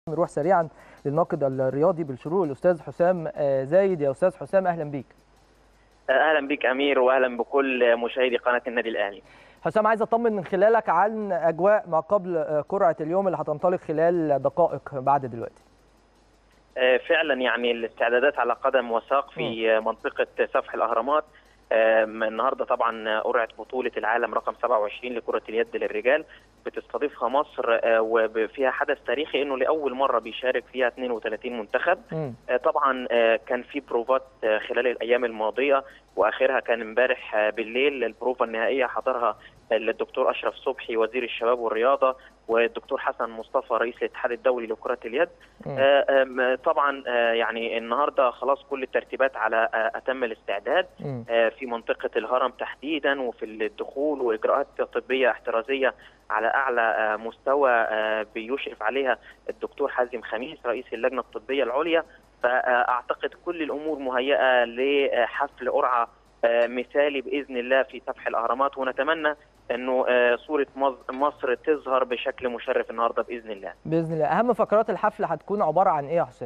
نروح سريعا للناقد الرياضي بالشروق الاستاذ حسام زايد يا استاذ حسام اهلا بيك اهلا بك امير واهلا بكل مشاهدي قناه النادي الاهلي حسام عايز اطمن من خلالك عن اجواء ما قبل قرعه اليوم اللي هتنطلق خلال دقائق بعد دلوقتي فعلا يعني الاستعدادات على قدم وساق في منطقه سفح الاهرامات النهارده طبعا قرعه بطوله العالم رقم 27 لكره اليد للرجال بتستضيفها مصر وفيها حدث تاريخي انه لاول مره بيشارك فيها 32 منتخب م. طبعا كان في بروفات خلال الايام الماضيه واخرها كان امبارح بالليل البروفه النهائيه حضرها الدكتور اشرف صبحي وزير الشباب والرياضه والدكتور حسن مصطفى رئيس الاتحاد الدولي لكره اليد م. طبعا يعني النهارده خلاص كل الترتيبات على اتم الاستعداد م. في منطقه الهرم تحديدا وفي الدخول واجراءات طبيه احترازيه على اعلى مستوى بيشرف عليها الدكتور حازم خميس رئيس اللجنه الطبيه العليا فاعتقد كل الامور مهيئه لحفل قرعه مثالي باذن الله في سفح الاهرامات ونتمنى انه صوره مصر تظهر بشكل مشرف النهارده باذن الله. باذن الله، اهم فقرات الحفل هتكون عباره عن ايه يا حسام؟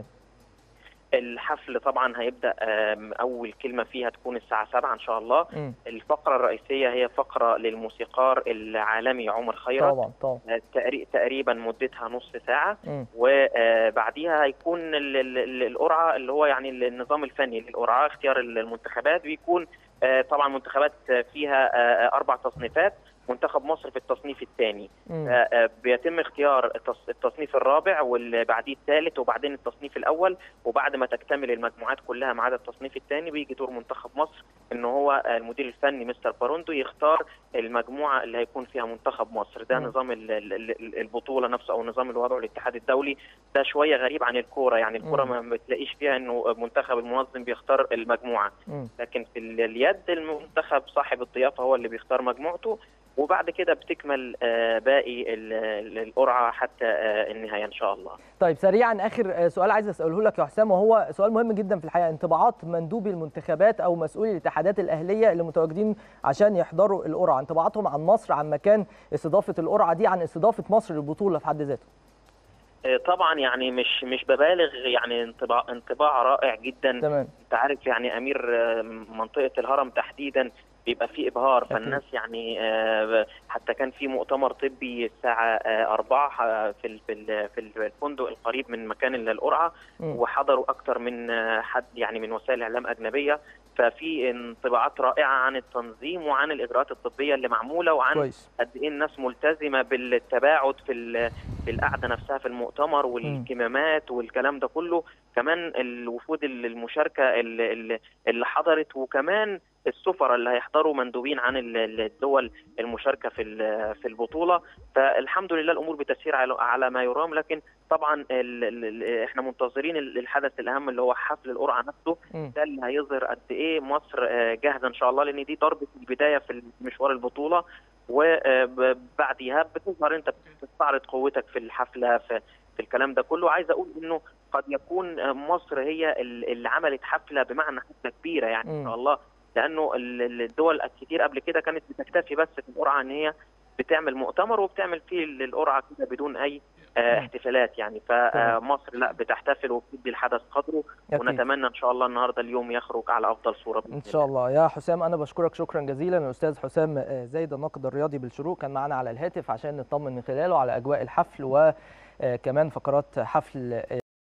الحفل طبعا هيبدا اول كلمه فيها تكون الساعه 7 ان شاء الله م. الفقره الرئيسيه هي فقره للموسيقار العالمي عمر خيرت طبعا طبعا تقريبا مدتها نص ساعه م. وبعديها هيكون القرعه اللي هو يعني النظام الفني للقرعه اختيار المنتخبات بيكون طبعا منتخبات فيها اربع تصنيفات منتخب مصر في التصنيف الثاني بيتم اختيار التصنيف الرابع واللي بعديه الثالث وبعدين التصنيف الاول وبعد ما تكتمل المجموعات كلها ما عدا التصنيف الثاني بيجي دور منتخب مصر ان هو المدير الفني مستر باروندو يختار المجموعه اللي هيكون فيها منتخب مصر ده م. نظام البطوله نفسه او نظام الوضع الاتحاد الدولي ده شويه غريب عن الكوره يعني الكوره ما بتلاقيش فيها انه منتخب المنظم بيختار المجموعه م. لكن في اليد المنتخب صاحب الضيافه هو اللي بيختار مجموعته وبعد كده بتكمل باقي القرعه حتى النهايه ان شاء الله. طيب سريعا اخر سؤال عايز اساله لك يا حسام وهو سؤال مهم جدا في الحقيقه انطباعات مندوبي المنتخبات او مسؤولي الاتحادات الاهليه اللي متواجدين عشان يحضروا القرعه، انطباعاتهم عن مصر عن مكان استضافه القرعه دي عن استضافه مصر للبطوله في حد ذاته. طبعا يعني مش مش ببالغ يعني انطباع انطباع رائع جدا تمام. انت عارف يعني امير منطقه الهرم تحديدا بيبقى في ابهار فالناس يعني حتى كان في مؤتمر طبي الساعه 4 في في الفندق القريب من مكان القرعه وحضروا اكثر من حد يعني من وسائل اعلام اجنبيه ففي انطباعات رائعه عن التنظيم وعن الاجراءات الطبيه اللي معموله وعن قد ايه الناس ملتزمه بالتباعد في في القعده نفسها في المؤتمر والكمامات والكلام ده كله كمان الوفود المشاركه اللي, اللي حضرت وكمان السفراء اللي هيحضروا مندوبين عن الدول المشاركه في في البطوله فالحمد لله الامور بتسير على ما يرام لكن طبعا احنا منتظرين الحدث الاهم اللي هو حفل القرعه نفسه ده اللي هيظهر قد ايه مصر جاهزه ان شاء الله لان دي ضربه البدايه في مشوار البطوله وبعديها بتظهر انت بتستعرض قوتك في الحفله في في الكلام ده كله عايز اقول انه قد يكون مصر هي اللي عملت حفله بمعنى حفله كبيره يعني ان شاء الله لانه الدول الكتير قبل كده كانت بتكتفي بس في القرعه ان هي بتعمل مؤتمر وبتعمل فيه القرعه كده بدون اي احتفالات يعني فمصر لا بتحتفل وبتدي الحدث قدره ونتمنى ان شاء الله النهارده اليوم يخرج على افضل صوره ان شاء الله يا حسام انا بشكرك شكرا جزيلا الاستاذ حسام زايد الناقد الرياضي بالشروق كان معنا على الهاتف عشان نطمن من خلاله على اجواء الحفل وكمان فقرات حفل